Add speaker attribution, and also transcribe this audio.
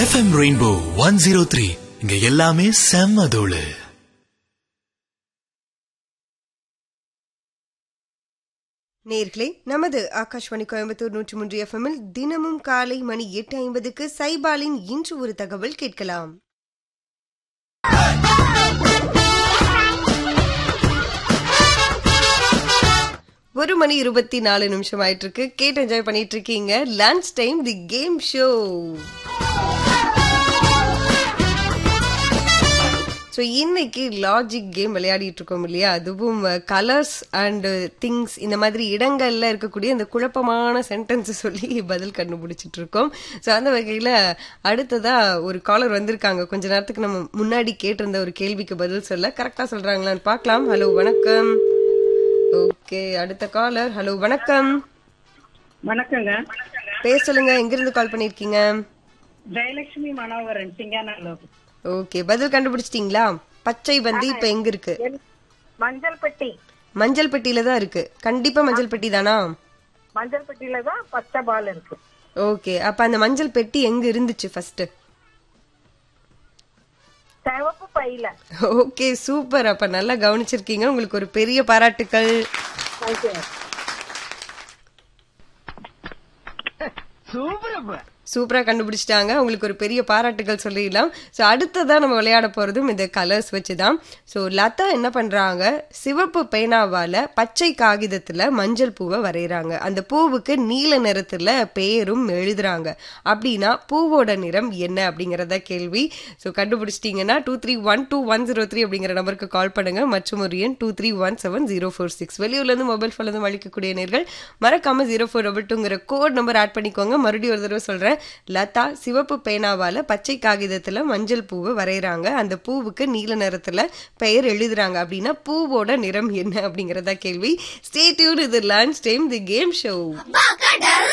Speaker 1: FM rainbow one zero three இங்க எல்லாமே செம்ம தோளு
Speaker 2: நேர்களே நமது ஆகாஷ்வாணி கோயம்புத்தூர் நூற்றி மூன்று எஃப்எம்மில் தினமும் காலை மணி எட்டு ஐம்பதுக்கு சைபாலின் இன்று ஒரு தகவல் கேட்கலாம் ஒரு மணி இருபத்தி நாலு நிமிஷம் ஆயிட்டு இருக்கு கேட்டு என்ஜாய் பண்ணிட்டு இருக்கீங்க lunch time the game show so இன்னைக்கு லாஜிக் கேம் விளையாடிட்டு இருக்கோம் இல்லையா அதுவும் கலர்ஸ் அண்ட் திங்ஸ் இந்த மாதிரி இடங்கள்ல இருக்கக்கூடிய இந்த குழப்பமான சென்டென்ஸ் சொல்லி பதில் கண்டுபிடிச்சிட்டு இருக்கோம் ஸோ அந்த வகையில அடுத்ததா ஒரு காலர் வந்திருக்காங்க கொஞ்ச நேரத்துக்கு நம்ம முன்னாடி கேட்டிருந்த ஒரு கேள்விக்கு பதில் சொல்ல கரெக்டா சொல்றாங்களான்னு பார்க்கலாம் ஹலோ வணக்கம் ஓகே அடுத்த காலர் ஹலோ வணக்கம்
Speaker 3: வணக்கங்க
Speaker 2: பேர் சொல்லுங்க எங்கிருந்து கால் பண்ணிருக்கீங்க
Speaker 3: ஜெயலட்சுமி மனோகரன் சிங்கானல்லூர்
Speaker 2: ஓகே பதில் கண்டுபிடிச்சிட்டீங்களா பச்சை வந்து இப்ப எங்க இருக்கு
Speaker 3: மஞ்சள் பெட்டி
Speaker 2: மஞ்சள் பெட்டியில தான் இருக்கு கண்டிப்பா மஞ்சள் பெட்டி தானா
Speaker 3: மஞ்சள் பெட்டியில தான் பச்சை பால் இருக்கு
Speaker 2: ஓகே அப்ப அந்த மஞ்சள் பெட்டி எங்க இருந்துச்சு ஃபர்ஸ்ட்
Speaker 3: சிவப்பு பையில
Speaker 2: ஓகே சூப்பர் அப்ப நல்லா கவனிச்சிருக்கீங்க உங்களுக்கு ஒரு பெரிய பாராட்டுக்கள்
Speaker 3: ஓகே
Speaker 2: சூப்பரா கண்டுபிடிச்சிட்டாங்க உங்களுக்கு ஒரு பெரிய பாராட்டுகள் சொல்லிடலாம் ஸோ அடுத்ததா நம்ம விளையாட போறதும் இந்த கலர்ஸ் வச்சு தான் ஸோ லதா என்ன பண்றாங்க சிவப்பு பேனாவால பச்சை காகிதத்துல மஞ்சள் பூவை வரைகிறாங்க அந்த பூவுக்கு நீல நிறத்துல பேரும் எழுதுறாங்க அப்படின்னா பூவோட நிறம் என்ன அப்படிங்கறத கேள்வி ஸோ கண்டுபிடிச்சிட்டீங்கன்னா two three one two one zero three அப்படிங்கிற நம்பருக்கு கால் பண்ணுங்க மற்றும் ஒரு எண் two three one seven zero four six வெளியூர்ல இருந்து மொபைல் ஃபோன்ல இருந்து அளிக்கக்கூடிய நேர்கள் மறக்காம ஜீரோ ஃபோர் டபுள் டூங்கிற கோட் நம்பர் ஆட் பண்ணிக்கோங்க மறுபடியும் ஒரு தடவை சொல்றேன் லதா சிவப்பு பேனாவால பச்சை காகிதத்துல மஞ்சள் பூவை வரைகிறாங்க அந்த பூவுக்கு நீல நிறத்துல பெயர் எழுதுறாங்க அப்படின்னா பூவோட நிறம் என்ன அப்படிங்கறதா கேள்வி ஸ்டே டியூன் இது lunch time the game show